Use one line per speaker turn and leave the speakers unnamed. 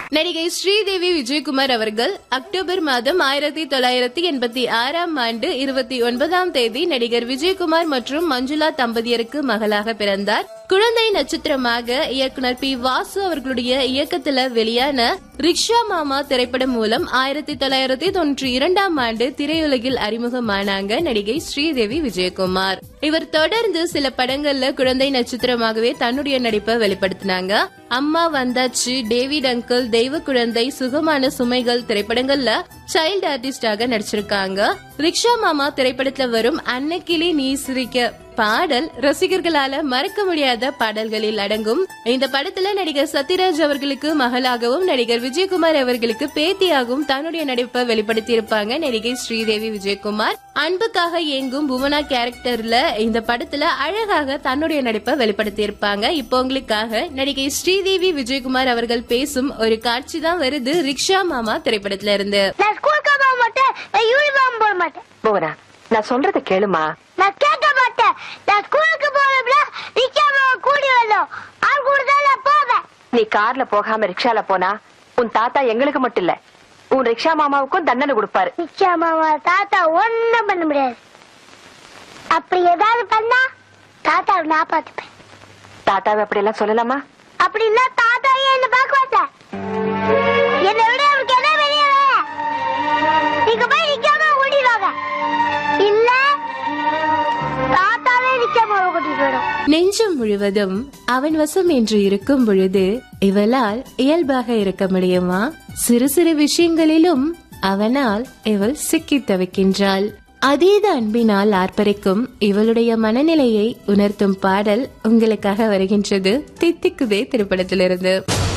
நடிகை ஸ்ரீதேவி விஜயகுமார் அவர்கள் அக்டோபர் மாதம் ஆயிரத்தி தொள்ளாயிரத்தி எண்பத்தி ஆறாம் ஆண்டு இருபத்தி ஒன்பதாம் தேதி நடிகர் விஜயகுமார் மற்றும் மஞ்சுளா தம்பதியருக்கு மகளாக பிறந்தார் குழந்தை நட்சத்திரமாக இயக்குனர் பி வாசு அவர்களுடைய இயக்கத்துல வெளியான ரிக்ஷா மாமா திரைப்படம் மூலம் ஆயிரத்தி தொள்ளாயிரத்தி தொண்ணூற்றி இரண்டாம் ஆண்டு திரையுலகில் அறிமுகமானாங்க நடிகை ஸ்ரீதேவி விஜயகுமார் இவர் தொடர்ந்து சில படங்கள்ல குழந்தை நட்சத்திரமாகவே தன்னுடைய நடிப்பை வெளிப்படுத்தினாங்க அம்மா வந்தாச்சு டேவிட் அங்கிள் தெய்வ குழந்தை சுகமான சுமைகள் திரைப்படங்கள்ல சைல்டு ஆர்டிஸ்டாக நடிச்சிருக்காங்க ரிக்ஷா மாமா திரைப்படத்துல வரும் அன்னக்கிளி நீ சிரிக்க பாடல் ரசிகர்களால மறக்க முடியாத பாடல்களில் அடங்கும் இந்த படத்துல நடிகர் சத்யராஜ் அவர்களுக்கு மகளாகவும் நடிகர் விஜயகுமார் அவர்களுக்கு பேத்தியாகவும் தன்னுடைய நடிப்பை வெளிப்படுத்தி இருப்பாங்க நடிகை ஸ்ரீதேவி விஜயகுமார் அன்புக்காக இயங்கும் புவனா கேரக்டர்ல இந்த படத்துல அழகாக தன்னுடைய நடிப்பை வெளிப்படுத்தி இருப்பாங்க இப்போ உங்களுக்காக நடிகை ஸ்ரீதேவி விஜயகுமார் அவர்கள் பேசும் ஒரு காட்சி தான் வருது ரிக்ஷா மாமா திரைப்படத்துல இருந்து
நான் ஸ்கூலுக்கு போக மாட்டேன் நான் யூனிஃபார்ம் போட மாட்டேன்
புவனா நான் சொல்றத கேளுமா
நான் கேட்க மாட்டேன் நான் ஸ்கூலுக்கு போறப்ப ரிக்ஷா கூடி வரணும் ஆள் கூட தான் நான் போவேன்
நீ கார்ல போகாம ரிக்ஷால போனா உன் தாத்தா எங்களுக்கு மட்டும் இல்ல உன் ரிக்ஷா மாமாவுக்கும் தண்டனை கொடுப்பாரு
ரிக்ஷா மாமா தாத்தா ஒண்ணும் பண்ண முடியாது அப்படி ஏதாவது பண்ணா தாத்தாவை நான் பார்த்துப்பேன்
தாத்தாவை அப்படி எல்லாம் சொல்லலாமா
அப்படின்னா தாத்தாவே என்ன பார்க்க மாட்டேன் என்னை விட அவருக்கு என்ன வெளியே நீங்க போய் நிக்காம ஓடிடுவாங்க இல்ல தாத்தாவே நிக்காம கூட்டிட்டு போயிடும்
நெஞ்சம் முழுவதும் அவன் வசம் என்று இருக்கும் பொழுது இவளால் இயல்பாக இருக்க முடியுமா சிறு சிறு விஷயங்களிலும் அவனால் இவள் சிக்கித் தவிக்கின்றாள் அதீத அன்பினால் ஆர்ப்பரிக்கும் இவளுடைய மனநிலையை உணர்த்தும் பாடல் உங்களுக்காக வருகின்றது தித்திக்குதே திரைப்படத்திலிருந்து